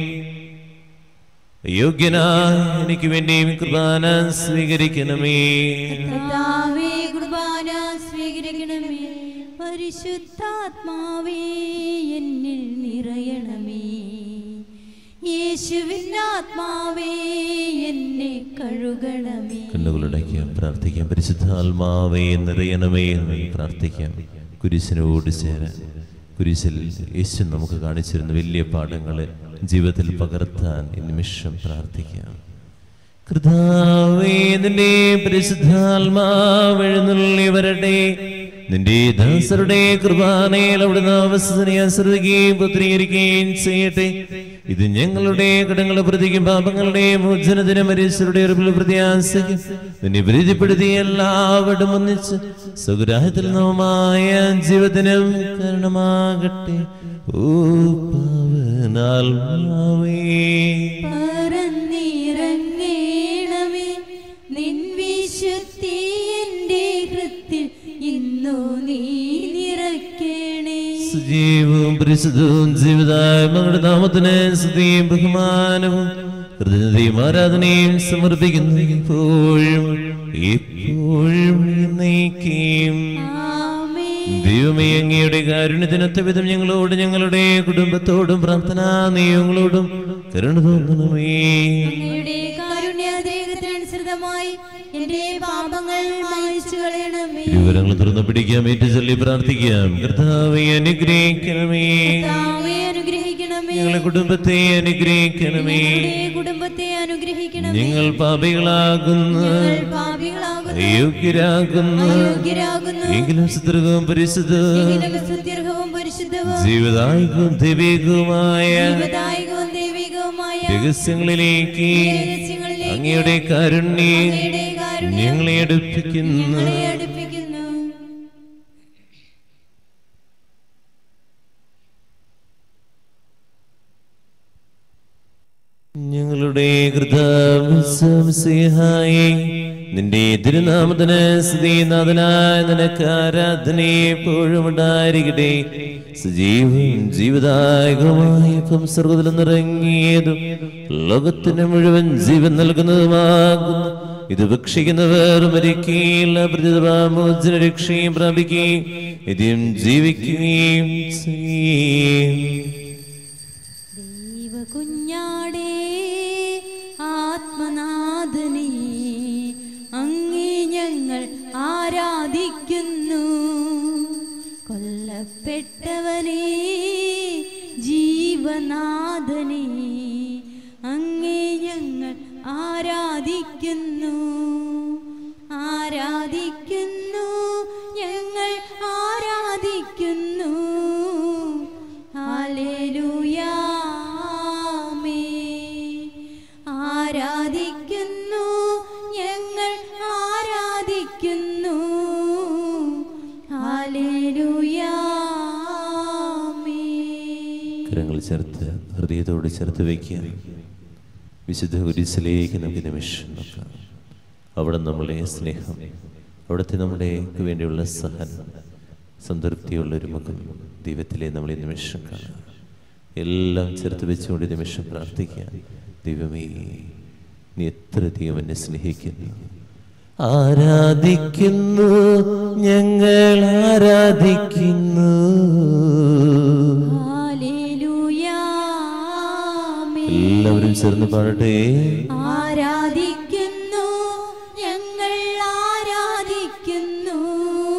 യോഗ്യനായ എനിക്ക് വേണ്ടിയും കുർബാന സ്വീകരിക്കണമേ കർത്താവേ കുർബാന സ്വീകരിക്കണമേ പരിശുദ്ധാത്മാവേ എന്നിൽ നിറയണമേ യേശുവിൻ്റെ ആത്മാവേ എന്നെ കഴുകണമേ കണ്ണുകളുടയ്ക്കാം പ്രാർത്ഥിക്കാം പരിശുദ്ധാത്മാവേ നിറയണമേ എന്ന് പ്രാർത്ഥിക്കാം കുരിശിനോട് ചേരാൻ കുരിശിൽ യേശു നമുക്ക് കാണിച്ചിരുന്ന വലിയ പാഠങ്ങൾ ജീവിതത്തിൽ പകർത്താൻ ഈ നിമിഷം പ്രാർത്ഥിക്കാം കൃതാവേ നിന്റെ പരിശുദ്ധാത്മാവ് എഴുന്നള്ളി വരട്ടെ നിന്റെ ദാസരുടെ കൃപാനയിൽ അവിടുന്ന് അവസ്ഥനെ അനുസരിക്കുകയും പുത്രീകരിക്കുകയും ചെയ്യട്ടെ ഇത് ഞങ്ങളുടെ കടങ്ങളെ പ്രതിക്കും പാപങ്ങളുടെ മോചനത്തിന് മരീശ്വരുടെ ഒരു പ്രത്യാശയ്ക്കും നിന്നെ പ്രീതിപ്പെടുത്തി എല്ലാവരും ഒന്നിച്ച് സുഖരാഹത്തിൽ നവമായ ജീവിതത്തിനും കാരണമാകട്ടെ ഓ പാവനാത്മാവേ പറന്നിറങ്ങേണമേ നിൻ വിശുദ്ധി എൻ്റെ ഹൃത്തിൽ ഇന്നു നീ നിറയ്ക്കണേ സജീവവും പരിശുദ്ധവും ജീവിതായ മകളുടെ നാമത്തിന് സ്തുതിയും ബഹുമാനവും കൃതജ്ഞതയും ആരാധനയും സമർപ്പിക്കുന്നു ഇപ്പോഴും എപ്പോഴും എന്നേക്കും ആമേൻ ദൈവമേ അങ്ങയുടെ കാരുണ്യത്തിനൊത്ത വിധം ഞങ്ങളോട് ഞങ്ങളുടെ കുടുംബത്തോടും പ്രാർത്ഥനാ നിയമങ്ങളോടും കരുണ തോന്നണമേ അങ്ങയുടെ കാരുണ്യദേഹത്തിനനുസൃതമായി എന്റെ പാപങ്ങൾ മായിച്ചു കളയണമേ വിവരങ്ങൾ തുറന്നു പിടിക്കാം ഏറ്റു ചൊല്ലി പ്രാർത്ഥിക്കാം കർത്താവെ അനുഗ്രഹിക്കണമേ കർത്താവേ അനുഗ്രഹിക്കണമേ ഞങ്ങളെ കുടുംബത്തെ അനുഗ്രഹിക്കണമേ ഞങ്ങളുടെ കുടുംബത്തെ അനുഗ്രഹിക്കണമേ ഞങ്ങൾ പാപികളാകുന്നു ഞങ്ങൾ പാപികളാകുന്നു അയോഗ്യരാകുന്നു അയോഗ്യരാകുന്നു എങ്കിലും സുദൃഢവും പരിശുദ്ധവും എങ്കിലും സ്തുത്യർഹവും പരിശുദ്ധവും ജീവിതായിക്കും ദൈവികവുമായ ജീവദായകവും ദൈവികവുമായ രഹസ്യങ്ങളിലേക്ക് രഹസ്യങ്ങളിലേക്ക് അങ്ങയുടെ കാരുണ്യം അങ്ങയുടെ കാരുണ്യം ഞങ്ങളെ അടുപ്പിക്കുന്നു ഞങ്ങളെ അടുപ്പിക്കുന്നു ഞങ്ങളുടെ കൃതഹായി നിന്റെ തിരുനാമത്തിന് സ്തുതിനാഥനായ നിനക്ക് ആരാധനയെ എപ്പോഴും ഉണ്ടായിരിക്കട്ടെ സജീവവും ജീവദായകവുമായ ഇപ്പം സ്വർഗത്തിൽ നിറങ്ങിയതും ലോകത്തിന് മുഴുവൻ ജീവൻ നൽകുന്നതുമാകുന്നു ഇത് ഭക്ഷിക്കുന്നവർ മരിക്കുകയില്ല പ്രതിമോചന രക്ഷയും പ്രാപിക്കുകയും ഇതും ജീവിക്കുകയും ചെയ്യും ദൈവ കുഞ്ഞാടേ ആത്മനാഥനെ അങ്ങേ ഞങ്ങൾ ആരാധിക്കുന്നു കൊല്ലപ്പെട്ടവനെ ജീവനാഥനെ അങ്ങേ ഞങ്ങൾ ആരാധിക്കുന്നു ആരാധിക്കുന്നു ഞങ്ങൾ ആരാധിക്കുന്നു ഹല്ലേലൂയാ ആമേൻ. ആരാധിക്കുന്നു ഞങ്ങൾ ആരാധിക്കുന്നു ഹല്ലേലൂയാ ആമേൻ. കരങ്ങൾ ചേർത്ത് ഹൃദയത്തോട് ചേർത്ത് വയ്ക്കുക വിശുദ്ധ കുരിശിലേക്ക് നമുക്ക് നിമിഷം നോക്കാം അവിടെ നമ്മളുടെ സ്നേഹം അവിടുത്തെ നമ്മുടെ വേണ്ടിയുള്ള സഹനം സംതൃപ്തിയുള്ള ഒരു മുഖം ദൈവത്തിലെ നമ്മൾ ഈ നിമിഷം കാണാം എല്ലാം ചേർത്ത് വെച്ചുകൊണ്ട് ഈ നിമിഷം പ്രാർത്ഥിക്കുക ദൈവമേ നീ എത്ര ദൈവം എന്നെ സ്നേഹിക്കുന്നു ആരാധിക്കുന്നു ഞങ്ങൾ ആരാധിക്കുന്നു ഹല്ലേലൂയാ ആമേൻ. എല്ലാവരും ചേർന്ന് പാടട്ടെ ആരാധിക്കുന്നു ഞങ്ങൾ ആരാധിക്കുന്നു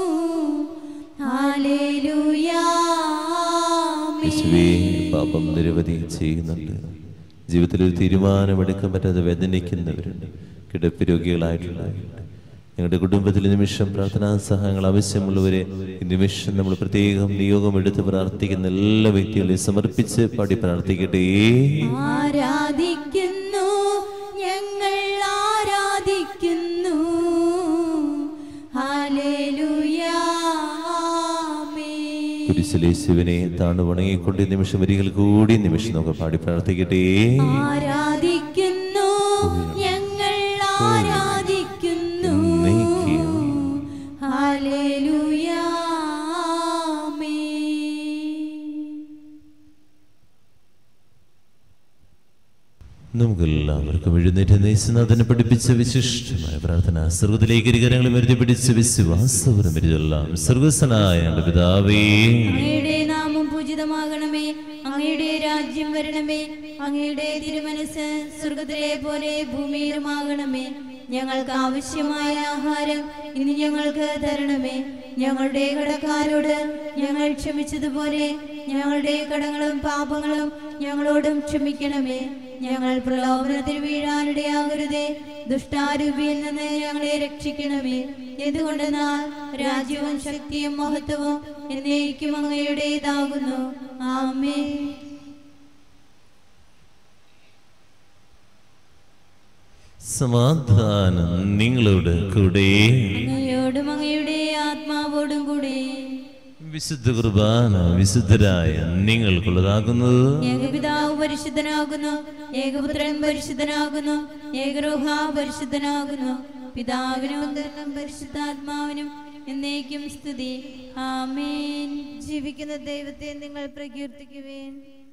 ഹല്ലേലൂയാ ആമേൻ. യേശുവേ പാപം നിരവധി ചെയ്യുന്നുണ്ട് ജീവിതത്തിൽ ഒരു തീരുമാനമെടുക്കാൻ പറ്റാതെ വേദനിക്കുന്നവരുണ്ട് കിടപ്പ് രോഗികളായിട്ടുള്ളവരുണ്ട് ഞങ്ങളുടെ കുടുംബത്തിൽ ഈ നിമിഷം പ്രാർത്ഥനാ സഹായങ്ങൾ ആവശ്യമുള്ളവരെ ഈ നിമിഷം നമ്മൾ പ്രത്യേകം നിയോഗം എടുത്ത് പ്രാർത്ഥിക്കുന്ന എല്ലാ വ്യക്തികളെയും സമർപ്പിച്ച് പാടി പ്രാർത്ഥിക്കട്ടെ ആരാധിക്കുന്നു ഞങ്ങൾ ആരാധിക്കുന്നു ഹല്ലേലൂയാ ആമേൻ. കുരിശിലെ ശിവനെ താണു വണങ്ങിക്കൊണ്ട് ഈ നിമിഷം വരികൾ കൂടി ഈ നിമിഷം നമുക്ക് പാടി പ്രാർത്ഥിക്കട്ടെ ആരാധിക്കുന്നു ആരാധിക്കുന്നു എന്നേക്കും. ഹല്ലേലൂയ ആമേൻ. നമുക്കെല്ലാവർക്കും എഴുന്നേറ്റ് നേശനാഥനെ പഠിപ്പിച്ച വിശിഷ്ടമായ പ്രാർത്ഥന സർവ്വത്തിലേക്ക് ഇരുകരങ്ങളും എഴുതി പിടിച്ച് വിശ്വാസപരം എഴുതെല്ലാം സർവസ്വനായ ഞങ്ങളുടെ പിതാവേ അങ്ങയുടെ നാമം പൂജിതമാകണമേ അങ്ങയുടെ രാജ്യം വരണമേ അങ്ങയുടെ തിരുമനസ് സ്വർഗത്തിലെ പോലെ ഭൂമിയിലുമാകണമേ ഞങ്ങൾക്ക് ആവശ്യമായ ആഹാരം ഇന്ന് ഞങ്ങൾക്ക് തരണമേ ഞങ്ങളുടെ കടക്കാരോട് ഞങ്ങൾ ക്ഷമിച്ചതുപോലെ ഞങ്ങളുടെ കടങ്ങളും പാപങ്ങളും ഞങ്ങളോടും ക്ഷമിക്കണമേ ഞങ്ങൾ പ്രലോഭനത്തിൽ വീഴാനിടയാകരുതേ ദുഷ്ടാരൂപിയിൽ നിന്ന് ഞങ്ങളെ രക്ഷിക്കണമേ എന്തുകൊണ്ടെന്നാൽ രാജ്യവും ശക്തിയും മഹത്വവും എന്നേക്കും അങ്ങയുടേതാകുന്നു ആമേ സമാധാനം നിങ്ങളോട് കൂടെ അങ്ങയോടും അങ്ങയുടെ ആത്മാവോടും കൂടെ വിശുദ്ധ കുർബാന വിശുദ്ധരായ നിങ്ങൾക്കുള്ളതാകുന്നത് ഏകപിതാവ് പരിശുദ്ധനാകുന്നു ഏകപുത്രൻ പരിശുദ്ധനാകുന്നു ഏകരോഹ പരിശുദ്ധനാകുന്നു പിതാവിനും പുത്രനും പരിശുദ്ധാത്മാവിനും എന്നേക്കും സ്തുതി ആമേൻ ജീവിക്കുന്ന ദൈവത്തെ നിങ്ങൾ പ്രകീർത്തിക്കുവേൻ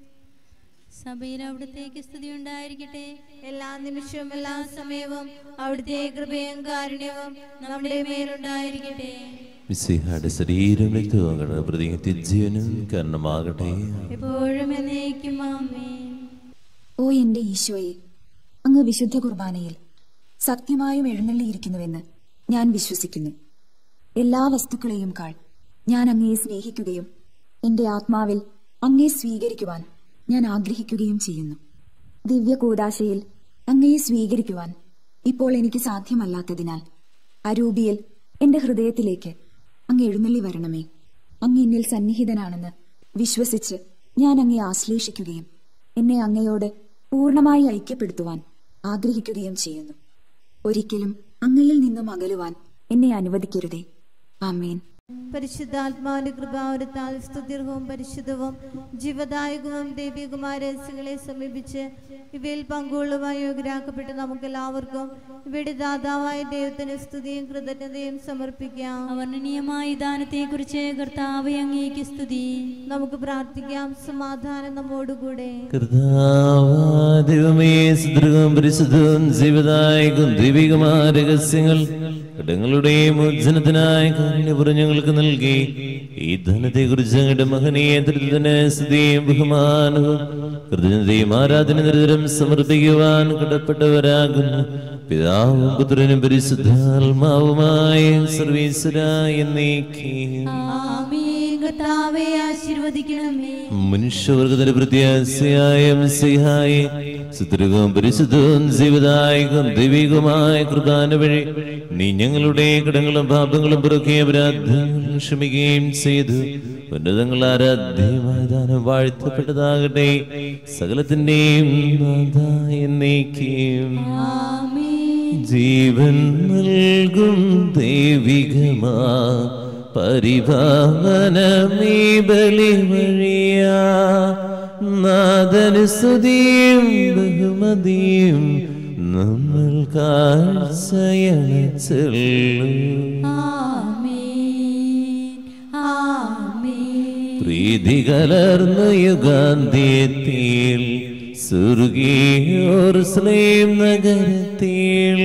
സഭയിൽ അവിടത്തേക്ക് സ്തുതി ഉണ്ടായിരിക്കട്ടെ എല്ലാ നിമിഷവും എല്ലാ സമയവും അവിടുത്തെ കൃപയും കാരുണ്യവും നമ്മുടെ മേലുണ്ടായിരിക്കട്ടെ മിസ്സിഹായുടെ ശരീരം രക്തവും കട പ്രതി നിത്യജീവനും കാരണമാകട്ടെ എപ്പോഴും എന്നേക്കും ആമേൻ ഓ എന്റെ ഈശോയെ അങ്ങ് വിശുദ്ധ കുർബാനയിൽ സത്യമായും എഴുന്നള്ളിയിരിക്കുന്നുവെന്ന് ഞാൻ വിശ്വസിക്കുന്നു എല്ലാ വസ്തുക്കളെയും കാൾ ഞാൻ അങ്ങയെ സ്നേഹിക്കുകയും എന്റെ ആത്മാവിൽ അങ്ങയെ സ്വീകരിക്കുവാൻ ഞാൻ ആഗ്രഹിക്കുകയും ചെയ്യുന്നു ദിവ്യ കൂദാശയിൽ അങ്ങയെ സ്വീകരിക്കുവാൻ ഇപ്പോൾ എനിക്ക് സാധ്യമല്ലാത്തതിനാൽ അരൂപിയിൽ എന്റെ ഹൃദയത്തിലേക്ക് അങ്ങ് എഴുന്നള്ളി വരണമേ അങ്ങ് എന്നിൽ സന്നിഹിതനാണെന്ന് വിശ്വസിച്ച് ഞാൻ അങ്ങയെ ആശ്ലേഷിക്കുകയും എന്നെ അങ്ങയോട് പൂർണ്ണമായി ഐക്യപ്പെടുത്തുവാൻ ആഗ്രഹിക്കുകയും ചെയ്യുന്നു ഒരിക്കലും അങ്ങയിൽ നിന്നും അകലുവാൻ എന്നെ അനുവദിക്കരുതേ ആമേൻ പരിശുദ്ധാത്മാവിന്റെ കൃപാവരത്താൽ സ്തുതിർഹവും പരിശുദ്ധവും ജീവദായകവും ദൈവികവുമായ രഹസ്യങ്ങളെ സമീപിച്ച് ഇവയിൽ പങ്കുകൊള്ളുവാൻ യോഗ്യരാക്കപ്പെട്ട നമുക്കെല്ലാവർക്കും ഇവയുടെ ദാതാവായ ദൈവത്തിന് സ്തുതിയും കൃതജ്ഞതയും സമർപ്പിക്കാം അവർണ്ണനീയമായ ദാനത്തെ കുറിച്ച് കർത്താവ് അങ്ങേക്ക് സ്തുതി നമുക്ക് പ്രാർത്ഥിക്കാം സമാധാനം നമ്മോടുകൂടെ കർത്താവാദിവമേ സുദൃഢവും പരിശുദ്ധവും ജീവദായകം ദൈവികമായ രഹസ്യങ്ങൾ കടങ്ങളുടെ മോചനത്തിനായ കാരുണ്യപുറം ഞങ്ങൾക്ക് നൽകി ഈ ധനത്തെ കുറിച്ച് ഞങ്ങളുടെ മഹനീയ ദുരിതത്തിന് സ്തുതിയും ബഹുമാനവും കൃതജ്ഞതയും ആരാധന നിരന്തരം സമർപ്പിക്കുവാൻ കടപ്പെട്ടവരാകുന്നു പിതാവും പുത്രനും പരിശുദ്ധാത്മാവുമായ സർവീശ്വരായ എന്നേക്കും ആമേൻ കർത്താവെ ആശീർവദിക്കണമേ മനുഷ്യവർഗത്തിന്റെ പ്രത്യാശയായ സിഹായി സുദൃഢവും പരിശുദ്ധവും ജീവദായകം ദൈവികവുമായ കൃതാന വഴി നീ ഞങ്ങളുടെ കടങ്ങളും പാപങ്ങളും പുറക്കുകയും അപരാധങ്ങളും ക്ഷമിക്കുകയും ചെയ്തു ഉന്നതങ്ങൾ ആരാധ്യമായ ദാനം വാഴ്ത്തപ്പെട്ടതാകട്ടെ സകലത്തിന്റെയും നാഥായ എന്നേക്കും ആമേൻ ജീവൻ നൽകും ദൈവികമാ പരിഭാവനമീ ബലി വഴിയാ നാദന സ്തുതിയും ബഹുമതിയും നമ്മൾ കാഴ്ചയണച്ചെല്ലു ആമേൻ ആമേൻ പ്രീതി കലർന്ന യുഗാന്ത്യത്തിൽ സുർഗീയോർ സ്ലേം നഗരത്തിൽ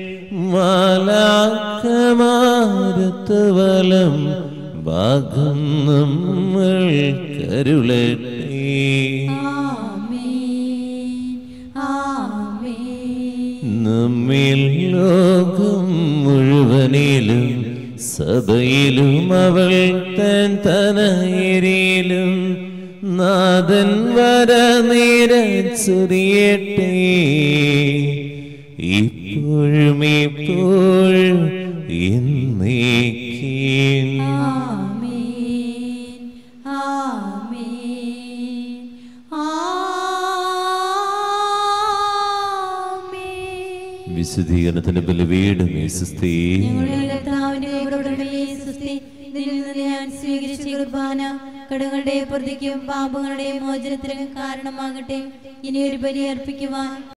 മാലാക്കമാരത്ത് വലം ഭാഗം നമ്മൾ കരുളട്ടെ ആമേൻ ആമേൻ നമ്മിൽ ലോകം മുഴുവനിലും സഭയിലും അവൾ തൻ തനയിരിലും നാഥൻ വര നിരച്ചൊരിയട്ടെ ഇപ്പോഴും ഇപ്പോഴും എന്നേക്കും ആമേൻ ആമേൻ ആമേൻ വിശുദ്ധീകരണത്തിന്റെ ബലവീടുമേ സുസ്ഥി ഞങ്ങളുടെ കർത്താവിന്റെ ഉടമയെ സുസ്തി നിന്നിൽ നിന്ന് ഞാൻ സ്വീകരിച്ച കുർബാന കടങ്ങളുടെ പ്രതിക്കും പാപങ്ങളുടെ മോചനത്തിനും കാരണമാകട്ടെ ഇനി ഒരു ബലി അർപ്പിക്കുവാൻ